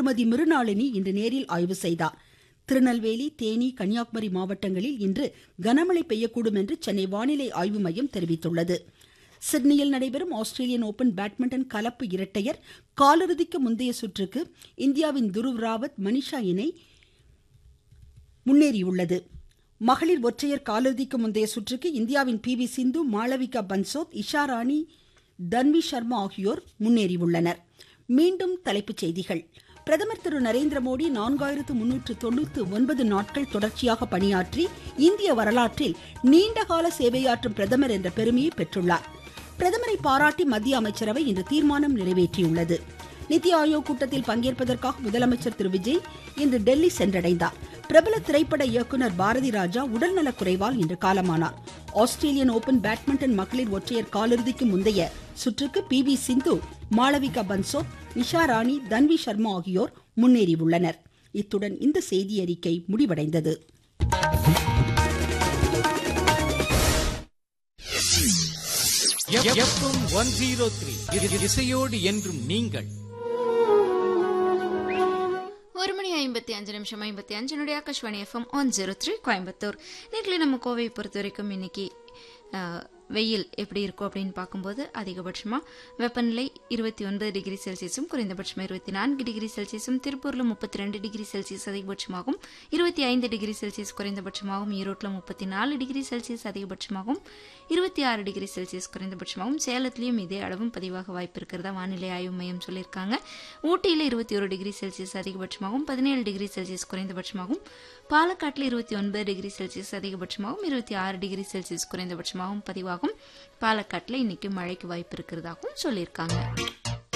திருமதி மிருணாளினி இன்று நேரில் ஆய்வு செய்தார் திருநெல்வேலி தேனி கன்னியாகுமரி மாவட்டங்களில் இன்று கனமழை பெய்யக்கூடும் என்று சென்னை வானிலை ஆய்வு மையம் தெரிவித்துள்ளது சிட்னியில் நடைபெறும் ஆஸ்திரேலியன் ஓபன் பேட்மிண்டன் கலப்பு இரட்டையர் காலிறுதிக்கு முந்தைய சுற்றுக்கு இந்தியாவின் துருவ் ராவத் மனிஷா இணை முன்னேறியுள்ளது மகளிர் ஒற்றையர் காலிறுதிக்கு முந்தைய சுற்றுக்கு இந்தியாவின் பி வி சிந்து மாளவிகா பன்சோத் இஷா ராணி தன்வி சர்மா ஆகியோர் முன்னேறியுள்ளனர் மீண்டும் தலைப்புச் செய்திகள் பிரதமர் திரு நரேந்திர மோடி நான்காயிரத்து முன்னூற்று தொண்ணூற்று ஒன்பது நாட்கள் தொடர்ச்சியாக பணியாற்றி இந்திய வரலாற்றில் நீண்டகால சேவையாற்றும் பிரதமர் என்ற பெருமையை பெற்றுள்ளார் பிரதமரை பாராட்டி மத்திய அமைச்சரவை இன்று தீர்மானம் நிறைவேற்றியுள்ளது நித்தி ஆயோக் கூட்டத்தில் பங்கேற்பதற்காக முதலமைச்சர் திரு விஜய் இன்று டெல்லி சென்றடைந்தார் பிரபல திரைப்பட இயக்குனர் பாரதி ராஜா உடல்நலக் குறைவால் இன்று காலமானார் ஆஸ்திரேலியன் ஓபன் பேட்மிண்டன் மகளிர் ஒற்றையர் காலிறுதிக்கு முந்தைய சுற்றுக்கு பி வி சிந்து மாளவிகா பன்சோத் நிஷா ராணி தன்வி சர்மா ஆகியோர் முன்னேறியுள்ளனர் இத்துடன் இந்த செய்தி அறிக்கை முடிவடைந்தது எஃப்எம் ஒன் ஜீரோ த்ரீ இசையோடு என்றும் நீங்கள் ஒரு மணி ஐம்பத்தி அஞ்சு நிமிஷம் ஐம்பத்தி அஞ்சனுடைய Akashvani FM one zero three Coimbatore நேரில் நம்ம கோவையை பொறுத்த வரைக்கும் இன்னைக்கு அஹ், வெயில் எப்படி இருக்கும் அப்படின்னு பார்க்கும்போது அதிகபட்சமாக வெப்பநிலை இருபத்தி ஒன்பது டிகிரி செல்சியஸும் குறைந்தபட்சமாக இருபத்தி நான்கு டிகிரி செல்சியஸும் திருப்பூரில் முப்பத்தி ரெண்டு டிகிரி செல்சியஸ் அதிகபட்சமாகவும் இருபத்தி ஐந்து டிகிரி செல்சியஸ் குறைந்தபட்சமாகவும் ஈரோட்டில் முப்பத்தி நாலு டிகிரி செல்சியஸ் அதிகபட்சமாகவும் இருபத்தி ஆறு டிகிரி செல்சியஸ் குறைந்தபட்சமாகவும் சேலத்திலையும் இதே அளவும் பதிவாக வாய்ப்பு இருக்கிறதா வானிலை ஆய்வு மையம் சொல்லியிருக்காங்க ஊட்டியில் இருபத்தி ஒரு டிகிரி செல்சியஸ் அதிகபட்சமாகவும் பதினேழு டிகிரி செல்சியஸ் குறைந்தபட்சமாகவும் பாலக்காட்டில் இருபத்தி ஒன்பது டிகிரி செல்சியஸ் அதிகபட்சமாகவும் இருபத்தி ஆறு டிகிரி செல்சியஸ் குறைந்தபட்சமாகவும் பதிவாகும் பாலக்காட்டில் இன்னைக்கு மழைக்கு வாய்ப்பு இருக்கிறதாகவும் சொல்லியிருக்காங்க